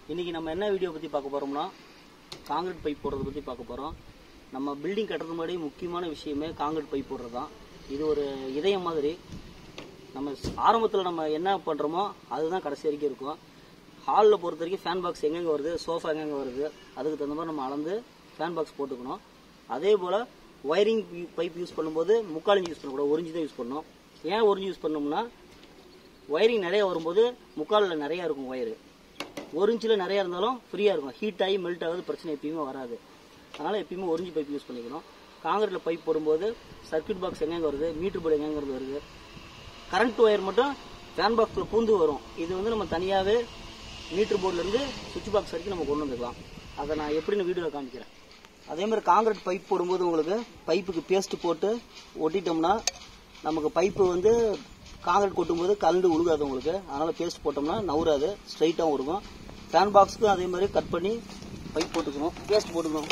இன்னைக்கு நம்ம என்ன வீடியோ பற்றி பார்க்க போகிறோம்னா காங்கிரீட் பைப் போடுறத பற்றி பார்க்க போகிறோம் நம்ம பில்டிங் கட்டுறது முன்னாடி முக்கியமான விஷயமே காங்கிரீட் பைப் போடுறது தான் இது ஒரு இதயம் மாதிரி நம்ம ஆரம்பத்தில் நம்ம என்ன பண்ணுறோமோ அதுதான் கடைசி வரைக்கும் இருக்கும் ஹாலில் பொறுத்த வரைக்கும் ஃபேன் பாக்ஸ் எங்கெங்கே வருது சோஃபா எங்கெங்கே வருது அதுக்கு தகுந்த மாதிரி நம்ம அளந்து ஃபேன் பாக்ஸ் போட்டுக்கணும் அதே போல் ஒயரிங் பைப் யூஸ் பண்ணும்போது முக்கால் இன்ச் யூஸ் பண்ணக்கூடாது ஒரு இன்ச் தான் யூஸ் பண்ணணும் ஏன் ஒரு இன்ச் யூஸ் பண்ணோம்னா ஒயரிங் நிறைய வரும்போது முக்காலில் நிறையா இருக்கும் ஒயரு ஒரு இன்ச்சில் நிறையா இருந்தாலும் ஃப்ரீயாக இருக்கும் ஹீட் ஆகி மெல்ட் ஆகுது பிரச்சனை எப்பயுமே வராது அதனால் எப்பயுமே ஒரு இன்ச் பைப் யூஸ் பண்ணிக்கணும் காங்கிரீட்டில் பைப் போடும்போது சர்க்யூட் பாக்ஸ் எங்கெங்கே வருது மீட்டர் போர்டு எங்கெங்கிறது வருது கரண்ட் ஒயர் மட்டும் ஃபேன் பாக்ஸில் பூந்து வரும் இது வந்து நம்ம தனியாகவே மீட்டர் போர்ட்லேருந்து சுவிட்ச் பாக்ஸ் வரைக்கும் நம்ம கொண்டு வந்துக்கலாம் அதை நான் எப்படின்னு வீடியோவில் காமிக்கிறேன் அதே மாதிரி காங்கிரீட் பைப் போடும்போது உங்களுக்கு பைப்புக்கு பேஸ்ட் போட்டு ஒட்டிட்டோம்னா நமக்கு பைப்பு வந்து காங்கிரீட் கொட்டும்போது கலந்து உழுகாது உங்களுக்கு அதனால் பேஸ்ட் போட்டோம்னா நவுறாது ஸ்ட்ரைட்டாகவும் இருக்கும் ஃபேன் பாக்ஸுக்கும் அதே மாதிரி கட் பண்ணி பைப் போட்டுக்கணும் பேஸ்ட் போட்டுக்கணும்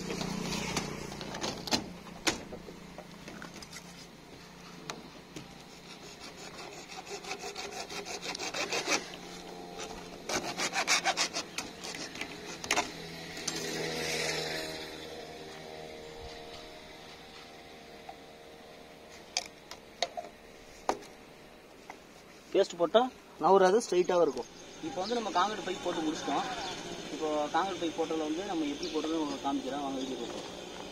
பேஸ்ட் போட்டால் நவுறாது ஸ்ட்ரைட்டாகவும் இருக்கும் இப்போ வந்து நம்ம காங்கிரீட் பைப் போட்டு முடிச்சிட்டோம் இப்போ காங்கிரீட் பைப் போட்டதில் வந்து நம்ம எப்படி போட்டதுன்னு உங்களுக்கு காமிக்கிறேன் வாங்க வீடியோ போட்டோம்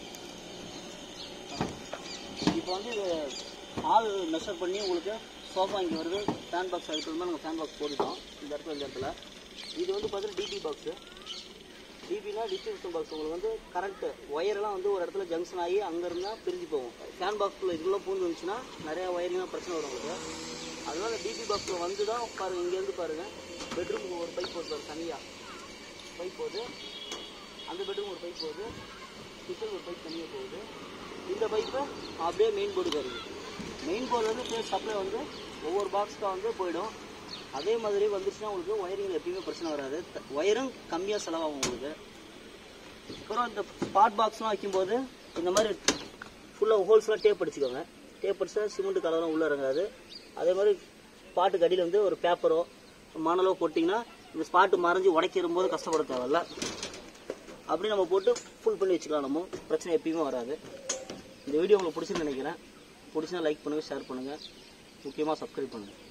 இப்போ வந்து இது ஆள் மெஷர் பண்ணி உங்களுக்கு சோஃபா இங்கே வருது ஃபேன் பாக்ஸ் அதுக்கு வந்து நாங்கள் ஃபேன் பாக்ஸ் போட்டுட்டோம் இந்த இடத்துல இந்த இடத்துல இது வந்து பார்த்தீங்கன்னா டிபி பாக்ஸு டிபினா டிஸ்ட்ரிபியூஷன் பாக்ஸ் உங்களுக்கு வந்து கரண்ட்டு ஒயரெல்லாம் வந்து ஒரு இடத்துல ஜங்ஷன் ஆகி அங்கேருந்தா பிரிஞ்சு போகும் ஃபேன் பாக்ஸில் இதுக்குள்ளே பூந்து வந்துச்சுன்னா நிறையா ஒயரிங்லாம் பிரச்சனை வரும் உங்களுக்கு அதனால டிபி பாக்ஸில் வந்து தான் பாருங்கள் இங்கேருந்து பாருங்கள் பெட்ரூமுக்கு ஒரு பைப் போட்டு தனியாக பைப் போகுது அந்த பெட்ரூம் ஒரு பைப் போகுது கிச்சன் ஒரு பைப் தனியாக போகுது இந்த பைப்பு அப்படியே மெயின் போர்டுக்கு வருது மெயின் போர்டுலேருந்து பேஸ் சப்ளை வந்து ஒவ்வொரு பாக்ஸ்க்காக வந்து போயிடும் அதே மாதிரி வந்துச்சுன்னா உங்களுக்கு ஒயரிங்கில் எப்பயுமே பிரச்சனை வராது த- ஒயரும் கம்மியாக செலவாகும் உங்களுக்கு அப்புறம் இந்த ஸ்பாட் பாக்ஸ்லாம் வைக்கும்போது இந்த மாதிரி ஃபுல்லாக ஹோல்ஸ்லாம் டேப் அடிச்சுக்கோங்க டேப் அடிச்சா சிமெண்ட் கலர்லாம் உள்ளே இறங்காது அதே மாதிரி ஸ்பாட்டுக்கு அடியில் வந்து ஒரு பேப்பரோ மணலோ போட்டிங்கன்னா இந்த ஸ்பாட்டு மறைஞ்சு உடைக்கிற போது கஷ்டப்பட தேவையில்ல அப்படி நம்ம போட்டு ஃபுல் பண்ணி வச்சுக்கலாம் நம்ம பிரச்சனை எப்பயுமே வராது இந்த வீடியோ உங்களுக்கு பிடிச்சுன்னு நினைக்கிறேன் பிடிச்சினா லைக் பண்ணுங்கள் ஷேர் பண்ணுங்கள் முக்கியமாக சப்ஸ்கிரைப் பண்ணுங்கள்